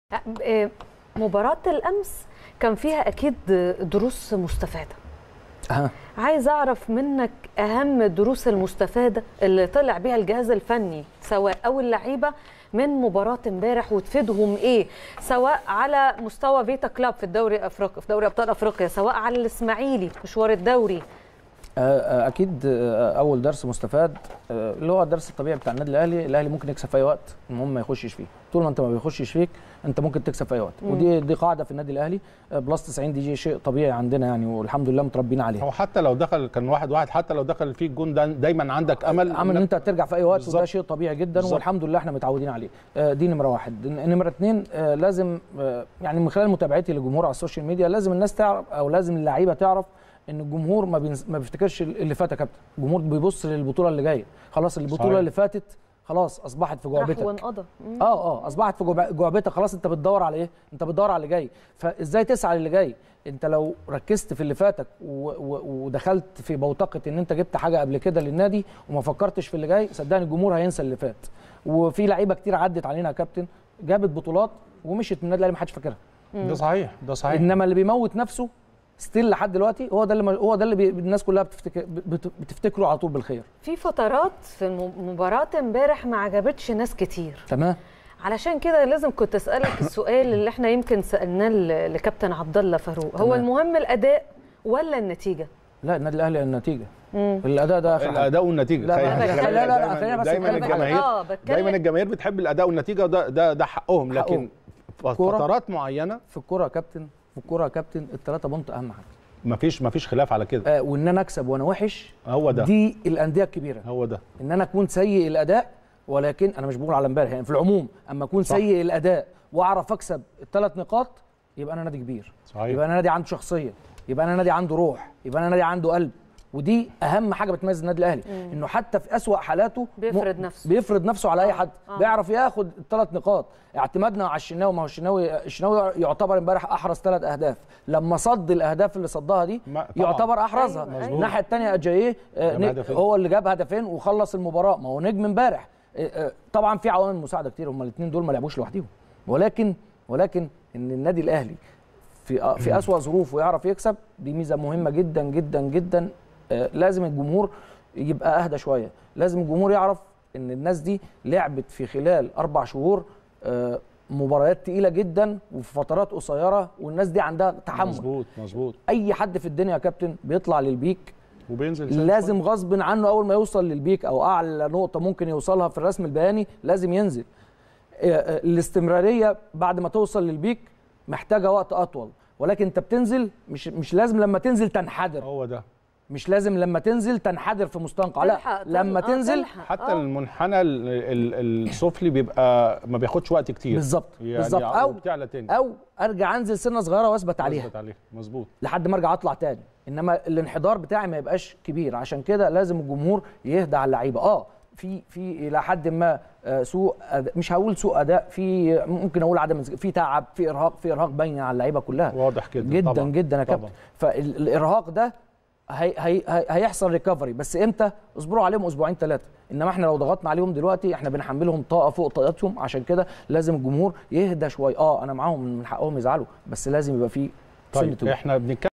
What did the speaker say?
آه، مباراة الأمس كان فيها أكيد دروس مستفادة أها. عايز أعرف منك أهم الدروس المستفادة اللي طلع بيها الجهاز الفني سواء أو اللعيبة من مباراة امبارح وتفيدهم إيه سواء على مستوى فيتا كلاب في الدوري الأفريقي في دوري أبطال أفريقيا سواء على الإسماعيلي مشوار الدوري آه، آه، اكيد آه، اول درس مستفاد آه، اللي هو الدرس الطبيعي بتاع النادي الاهلي الاهلي ممكن يكسب في اي وقت المهم ما يخشش فيه طول ما انت ما بيخشش فيك انت ممكن تكسب في اي وقت ودي دي قاعده في النادي الاهلي آه، بلس 90 دي جي شيء طبيعي عندنا يعني والحمد لله متربيين عليه هو حتى لو دخل كان واحد واحد حتى لو دخل فيك جون دا دايما عندك امل عامل ان انت ترجع في اي وقت وده بالظبط. شيء طبيعي جدا بالظبط. والحمد لله احنا متعودين عليه آه، دي نمره واحد نمره اثنين آه، لازم آه، يعني من خلال متابعتي للجمهور على السوشيال ميديا لازم الناس تعرف او لازم اللعيبه تعرف ان الجمهور ما بينز... ما بيفتكرش اللي فات يا كابتن الجمهور بيبص للبطوله اللي جايه خلاص البطوله صحيح. اللي فاتت خلاص اصبحت في راح جعبتك وانقضى مم. اه اه اصبحت في جعب- جعبتك خلاص انت بتدور على ايه انت بتدور على اللي جاي فازاي تسعى للي جاي انت لو ركزت في اللي فاتك و و ودخلت في بوتقه ان انت جبت حاجه قبل كده للنادي وما فكرتش في اللي جاي صدقني الجمهور هينسى اللي فات وفي لعيبه كتير عدت علينا يا كابتن جابت بطولات ومشيت من النادي الاهلي ما حدش فاكرها ده صحيح ده صحيح انما اللي بيموت نفسه ستيل لحد دلوقتي هو ده اللي هو ده اللي بي الناس كلها بتفتكر بت- بتفتكره على طول بالخير في فترات في الم- مباراة امبارح ما عجبتش ناس كتير تمام علشان كده لازم كنت اسالك السؤال اللي احنا يمكن سالناه ل- لكابتن عبد الله فاروق هو تمام. المهم الاداء ولا النتيجه لا النادي الاهلي النتيجه مم. الاداء ده آخر حاجة. الاداء والنتيجه لا، خلي- لا، خلي لا، بالك لا، لا، دايماً- خلينا بس دايما نتكلم على- الجماهير اه بتكلم دايما الجماهير بتحب الاداء والنتيجه وده ده ده حقهم لكن حقهم. ف- كورة. فترات معينه في الكوره يا كابتن في الكوره يا كابتن الثلاثه بونت اهم حاجه مفيش مفيش خلاف على كده آه وان انا اكسب وانا وحش هو ده دي الانديه الكبيره هو ده ان انا اكون سيء الاداء ولكن انا مش بقول على امبارح يعني في العموم اما اكون صح. سيء الاداء واعرف اكسب الثلاث نقاط يبقى انا نادي كبير صحيح يبقى انا نادي عنده شخصيه يبقى انا نادي عنده روح يبقى انا نادي عنده قلب ودي اهم حاجه بتميز النادي الاهلي انه حتى في اسوا حالاته بيفرض م- نفسه. بيفرض نفسه على اي حد آه. بيعرف ياخد الثلاث نقاط اعتمادنا على الشناوي ما هو الشناوي الشناوي يعتبر امبارح احرز ثلاث اهداف لما صد الاهداف اللي صدها دي ما- طبعاً. يعتبر احرزها أيوة، أيوة. الناحيه الثانيه اجاييه آه، جاب ن- هدفين. هو اللي جاب هدفين وخلص المباراه ما هو نجم امبارح آه، آه، طبعا في عوامل مساعده كتير هم الاثنين دول ما لعبوش لوحدهم ولكن ولكن ان النادي الاهلي في آه، في اسوا ظروفه يعرف يكسب دي ميزه مهمه جدا جدا جدا آه، لازم الجمهور يبقى اهدى شويه لازم الجمهور يعرف ان الناس دي لعبت في خلال اربع شهور آه، مباريات تقيله جدا وفي فترات قصيره والناس دي عندها تحمل مظبوط مظبوط اي حد في الدنيا يا كابتن بيطلع للبيك وبينزل سنة لازم غصب عنه اول ما يوصل للبيك او اعلى نقطه ممكن يوصلها في الرسم البياني لازم ينزل آه، آه، الاستمراريه بعد ما توصل للبيك محتاجه وقت اطول ولكن انت بتنزل مش مش لازم لما تنزل تنحدر هو ده مش لازم لما تنزل تنحدر في مستنقع لا تلحق- لما آه، تنزل تلحق. حتى آه. المنحنى ال- ال- السفلي بيبقى ما بياخدش وقت كتير بالظبط يعني بالظبط او بتعلى تاني او ارجع انزل سنه صغيره واثبت عليها اثبت عليه مظبوط لحد ما ارجع اطلع تاني انما الانحدار بتاعي ما يبقاش كبير عشان كده لازم الجمهور يهدى على اللعيبه اه في في الى حد ما آه، سوء أداء مش هقول سوء اداء في ممكن اقول عدم في تعب في ارهاق في ارهاق باين على اللعيبه كلها واضح كده جدا طبعا. جدا يا كابتن طبعا. فالارهاق ده هي هي هي هيحصل ريكفري بس امتى اصبروا عليهم اسبوعين ثلاثه انما احنا لو ضغطنا عليهم دلوقتي احنا بنحملهم طاقه فوق طاقتهم عشان كده لازم الجمهور يهدى شويه اه انا معاهم من حقهم يزعلوا بس لازم يبقى في سنة طيب هدوء. احنا بنتكلم